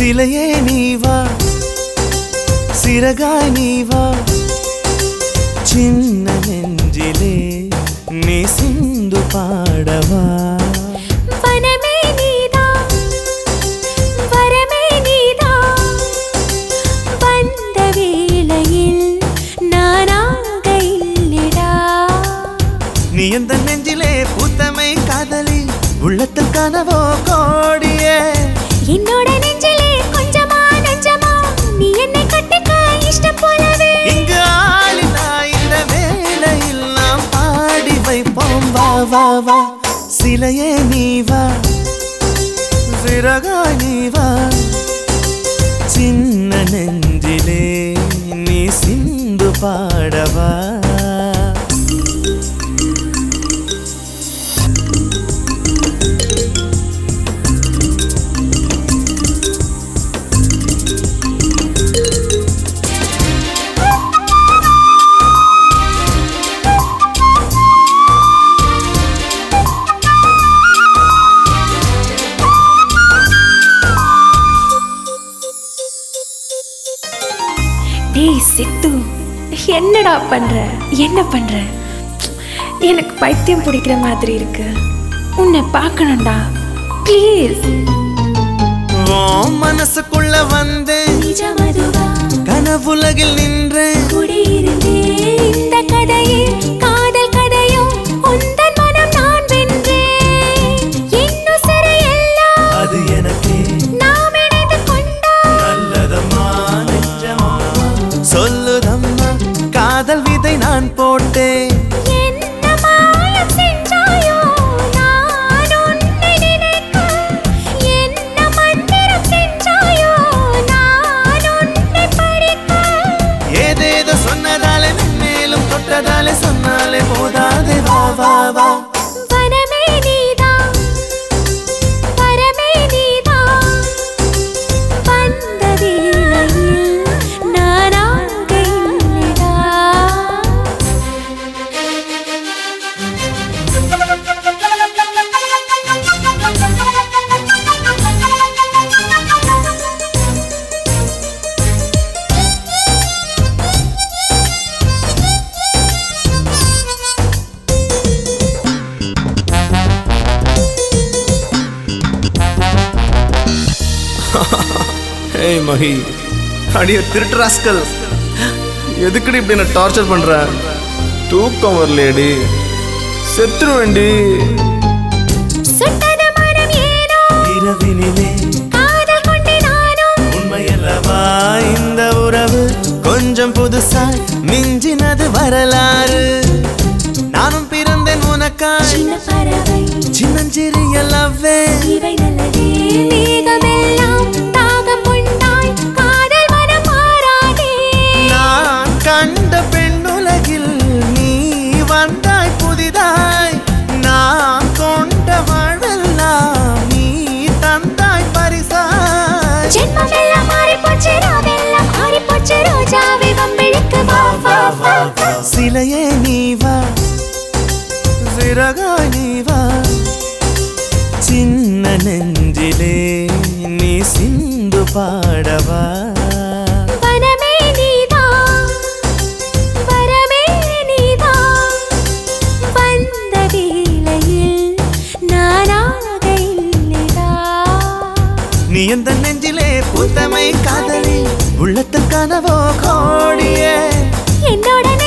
சிலையே நீ வா சிறகாய் நீ வா சின்ன நெஞ்சிலே நீ சிந்து பாடவா வனமே நீதான் வரமே நீதான் வந்த வேளையில் நானாக இல்லடா நீ எந்த நெஞ்சிலே பூத்தமை காதலி உள்ளத்தில் கனவோ கோடியே என்னோட நெஞ்சிலே கொஞ்சமா நெஞ்சமா நீ என்னை கட்டிக்க இஷ்டம் போலவே இங்கு ஆளினா இந்த வேளையில் நாம் பாடி வைப்போம் வா வா வா சிலையே நீ வா சிறகாய் நீ வா சின்ன நெஞ்சிலே நீ சிந்து பாடவா டேய் சித்து என்னடா பண்ற என்ன பண்ற எனக்கு பைத்தியம் பிடிக்கிற மாதிரி இருக்கு உன்னை பார்க்கணும்டா ப்ளீஸ் உன் மனசுக்குள்ள வந்தேன் நிஜமதுவா கனவுலகில் நின்றேன் குடியிருந்தேன் இந்த கதையில் காதல் கதையும் உந்தன் மனம் நான் வென்றேன் இன்னும் சிறையெல்லாம் அது எனக்கே நாம் இணைந்து கொண்டால் நல்லதம்மா நெஞ்சமா சொல்லுதம்மா காதல் விதை நான் போட்டேன் என்ன மாயம் சென்றாயோ நான் உன்னை நினைக்க என்ன மந்திரம் சென்றாயோ நான் உன்னை படிக்க ஏதேதோ சொன்னதாலே மேலும் தொட்டதாலே சொன்னாலே போதாதே வா வா வா வனமே நீதான் வரமே நீதான் வந்த வேளையில் நானாக இல்லடா ஏய் மஹி அடிய திருட்டு ராஸ்கல் எதுக்குடி இப்படி என்ன டார்ச்சர் பண்ற தூக்கம் வரலையடி செத்துருவேண்டி சுட்டது மனம் ஏனோ இரவினிலே காதல் கொண்டு நானும் உண்மையல்லவா இந்த உறவு கொஞ்சம் புதுசாய் மிஞ்சினது வரலாறு நானும் பிறந்தேன் உனக்காய் சின்ன பறவை சின்னஞ்சிறிய லவ்வே இவை நல்லதே மேகமெல்லாம் தாகம் உண்டாய் காதல் மனம் மாறாதே நான் கண்ட பெண்ணுலகில் நீ வந்தாய் புதிதாய் நான் கொண்ட வாழ்வெல்லாம் நீ தந்தாய் பரிசாய் ஜென்மமெல்லாம் மாறிப் போச்சு ராவெல்லாம் மாறிப் போச்சு ரோஜாவே வம்பிழுக்கு வா வா வா வா. சிலையே நீ வா சிறகாய் நீ வா சின்ன நெஞ்சிலே நீ சிந்து பாடவா வனமே நீதான் வரமே நீதான் வந்த வேளையில் நானாக இல்லடா நீ எந்த நெஞ்சிலே பூத்தமை காதலி உள்ளத்தில் கனவோ கோடியே என்னோட